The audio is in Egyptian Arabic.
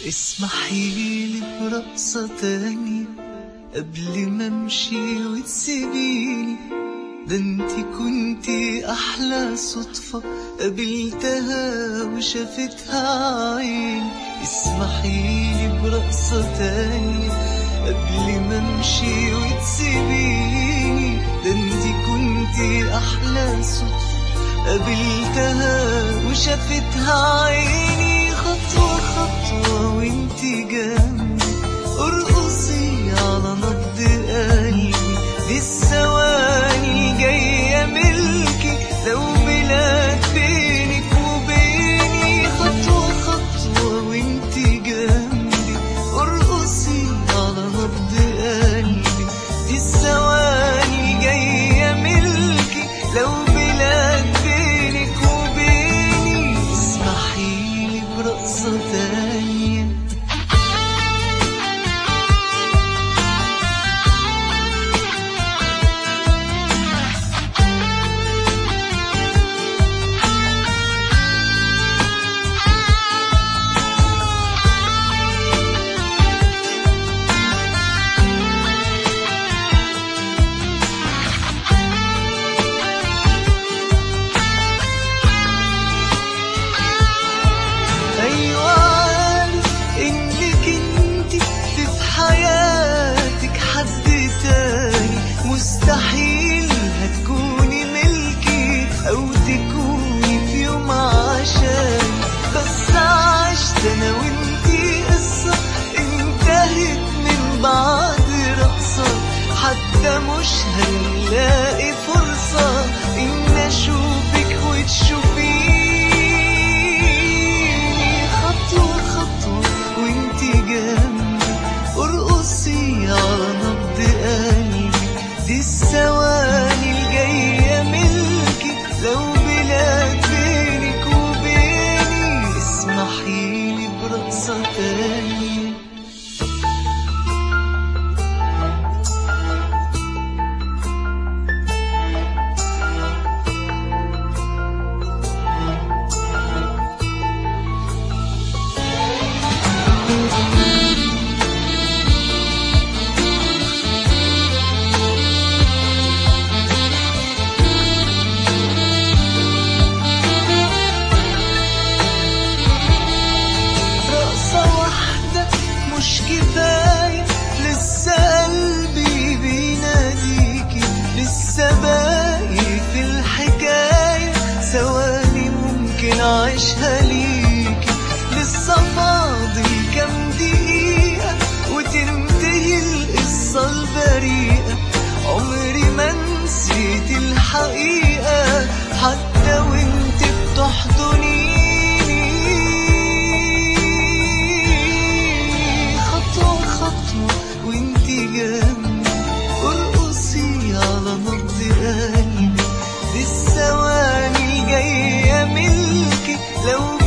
اسمحيلي برقصة تانية قبل ما امشي وتسيبيني ده انتي كنتي احلى صدفة قابلتها وشافتها عيني اسمحيلي برقصة تانية قبل ما امشي وتسيبيني ده انتي كنتي احلى صدفة قابلتها وشافتها عيني خطوة خطوة وانتي جنبي ارقصي على نبض قلبي دي الثواني جاية ملكي لو بلاد بينك وبيني خطوة خطوة وانتي جنبي ارقصي على نبض قلبي دي الثواني جاية ملكي لو بلاد بينك وبيني اسمحيلي برقصة تانية أيوة عارف إنك انتي في حياتك حد تاني مستحيل هتكوني ملكي أو تكوني في يوم عشاني بس عشت أنا وانتي قصة انتهت من بعد رقصة حتى مش هنلاقي فرصة إن أشوفك وتشوفيني خطوة خطوة وانتي جنبي ارقصي على نبض قلبي دي الثواني الجاية ملكي لو بلاد بينك وبيني اسمحيلي برقصة تانية رقصة واحدة مش كفاية لسه قلبي بيناديكي لسه باقي في الحكاية ثواني ممكن أعيشها ليكي لسه فاضل كام دقيقة وتنتهي القصة البريئة عمري ما نسيت الحقيقة حتى وانت بتحضنيني خطوة خطوة وانتي جنبي ارقصي على نبض قلبي دي الثواني الجاية ملكي لو